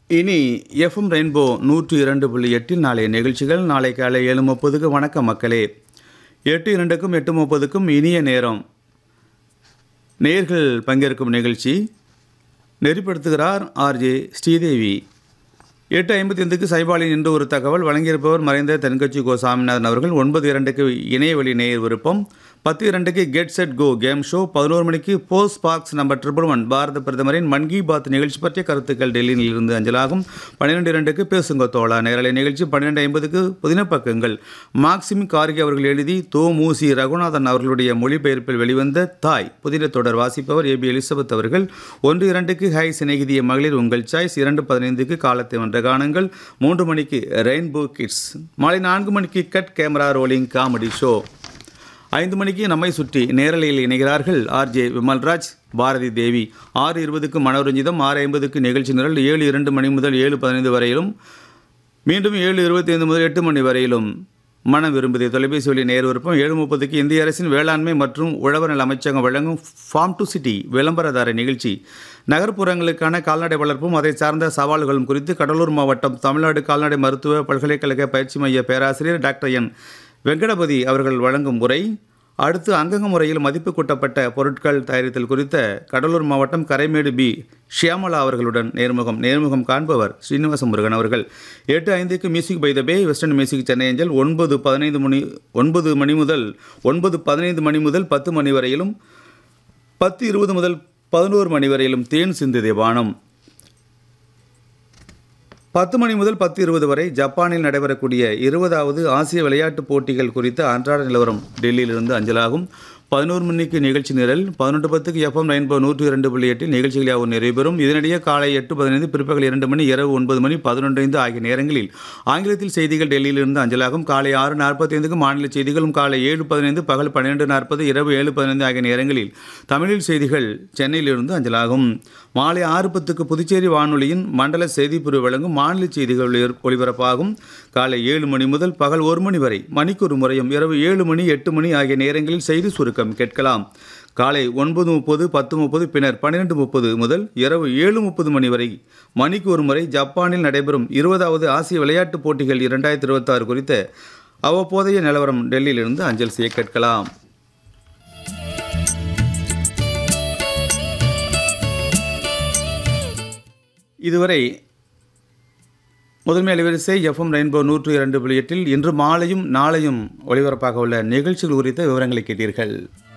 இனி FM rainbow நூற்றி இரண்டு புள்ளி எட்டில் நாளைய நிகழ்ச்சிகள் நாளை காலை ஏழு முப்பதுக்கு வணக்கம் மக்களே எட்டு இரண்டுக்கும் எட்டு முப்பதுக்கும் இனிய நேரம் நேர்கள் பங்கேற்கும் நிகழ்ச்சி நெறிப்படுத்துகிறார் ஆர்ஜே ஸ்ரீதேவி எட்டு ஐம்பத்தி ஐந்துக்கு சைபாலின் என்று ஒரு தகவல் வழங்கியிருப்பவர் மறைந்த தென்கட்சி கோ சாமிநாதன் அவர்கள் ஒன்பது இரண்டுக்கு இணையவழி நேயர் விருப்பம் பத்து இரண்டுக்கு get set go game show பதினோரு மணிக்கு post box number triple one பாரத பிரதமரின் மன் கி பாத் நிகழ்ச்சி பற்றிய கருத்துக்கள் டெல்லியில் இருந்து அஞ்சலாகும் பன்னிரெண்டு இரண்டுக்கு பேசுங்க தோழா நேரலை நிகழ்ச்சி பன்னிரெண்டு ஐம்பதுக்கு புதின பக்கங்கள் மார்க்சிம் கார்கே அவர்கள் எழுதி தோ மூசி ரகுநாதன் அவர்களுடைய மொழிபெயர்ப்பில் வெளிவந்த தாய் புதின தொடர் வாசிப்பவர் ஏபி எலிசபெத் அவர்கள் ஒன்று இரண்டுக்கு ஹை சிநேகிதிய மகளிர் உங்கள் சாய்ஸ் இரண்டு பதினைந்துக்கு காலத்தை வென்ற கானங்கள் மூன்று மணிக்கு ரெயின்போ கிட்ஸ் மாலை நான்கு மணிக்கு cut camera rolling comedy show ஐந்து மணிக்கு நம்மை சுற்றி நேரலையில் இணைகிறார்கள் ஆர்ஜே விமல்ராஜ் பாரதி தேவி ஆறு இருபதுக்கு மனோரஞ்சிதம் ஆறு ஐம்பதுக்கு நிகழ்ச்சி நிரல் ஏழு இரண்டு மணி முதல் ஏழு பதினைந்து வரையிலும் மீண்டும் ஏழு இருபத்தைந்து முதல் எட்டு மணி வரையிலும் மனம் விரும்புதே தொலைபேசி வழி நேர் விருப்பம் ஏழு முப்பதுக்கு இந்திய அரசின் வேளாண்மை மற்றும் உழவர் நல அமைச்சகம் வழங்கும் ஃபார்ம் டு சிட்டி விளம்பரதார நிகழ்ச்சி நகர்ப்புறங்களுக்கான கால்நடை வளர்ப்பும் அதை சார்ந்த சவால்களும் குறித்து கடலூர் மாவட்டம் தமிழ்நாடு கால்நடை மருத்துவ பல்கலைக்கழக பயிற்சி மைய பேராசிரியர் டாக்டர் என் வெங்கடபதி அவர்கள் வழங்கும் உரை அடுத்து அங்கங்க முறையில் மதிப்பு கூட்டப்பட்ட பொருட்கள் தயாரித்தல் குறித்த கடலூர் மாவட்டம் கரைமேடு பி ஷியாமலா அவர்களுடன் நேர்முகம் நேர்முகம் காண்பவர் ஸ்ரீனிவாச முருகன் அவர்கள் எட்டு ஐந்துக்கு music by the bay western music Chennai angel ஒன்பது பதினைந்து மணி ஒன்பது மணி முதல் ஒன்பது பதினைந்து மணி முதல் பத்து மணி வரையிலும் பத்து இருபது முதல் பதினோரு மணி வரையிலும் தேன் சிந்துதே வானம் பத்து மணி முதல் பத்து இருபது வரை ஜப்பானில் நடைபெறக்கூடிய இருபதாவது ஆசிய விளையாட்டுப் போட்டிகள் குறித்த அன்றாட நிலவரம் டெல்லியிலிருந்து அஞ்சலாகும் பதினோரு மணிக்கு நிகழ்ச்சி நிரல் பதினொன்று பத்துக்கு எஃப்எம் ரெயின்போ நூற்றி இரண்டு புள்ளி எட்டில் நிகழ்ச்சிகள் யாவும் நிறைவேறும் இதனிடையே காலை எட்டு பதினைந்து பிற்பகல் இரண்டு மணி இரவு ஒன்பது மணி பதினொன்று ஐந்து ஆகிய நேரங்களில் ஆங்கிலத்தில் செய்திகள் டெல்லியிலிருந்து அஞ்சலாகும் காலை ஆறு நாற்பத்தி ஐந்துக்கு மாநில செய்திகளும் காலை ஏழு பதினைந்து பகல் பன்னிரெண்டு நாற்பது இரவு ஏழு பதினைந்து ஆகிய நேரங்களில் தமிழில் செய்திகள் சென்னையிலிருந்து அஞ்சலாகும் மாலை ஆறு பத்துக்கு புதுச்சேரி வானொலியின் மண்டல செய்திப்பிரிவு வழங்கும் மாநில செய்திகள் ஒளி- ஒளிபரப்பாகும் காலை ஏழு மணி முதல் பகல் ஒரு மணி வரை மணிக்கொரு முறையும் இரவு ஏழு மணி எட்டு மணி ஆகிய நேரங்களில் செய்தி சுருக்கம் கேட்கலாம் காலை ஒன்பது முப்பது பத்து முப்பது பின்னர் பன்னிரெண்டு முப்பது முதல் இரவு ஏழு முப்பது மணி வரை மணிக்கு ஒரு முறை ஜப்பானில் நடைபெறும் இருபதாவது ஆசிய விளையாட்டுப் போட்டிகள் இரண்டாயிரத்தி இருபத்தாறு குறித்த அவ்வப்போதைய நிலவரம் டெல்லியிலிருந்து அஞ்சல் செய்ய கேட்கலாம் இதுவரை முதன்மை அலைவரிசை எஃப்எம் ரெயின்போ நூற்று இரண்டு புள்ளி எட்டில் இன்று மாலையும் நாளையும் ஒளிபரப்பாக உள்ள நிகழ்ச்சிகள் குறித்த விவரங்களை கேட்டீர்கள்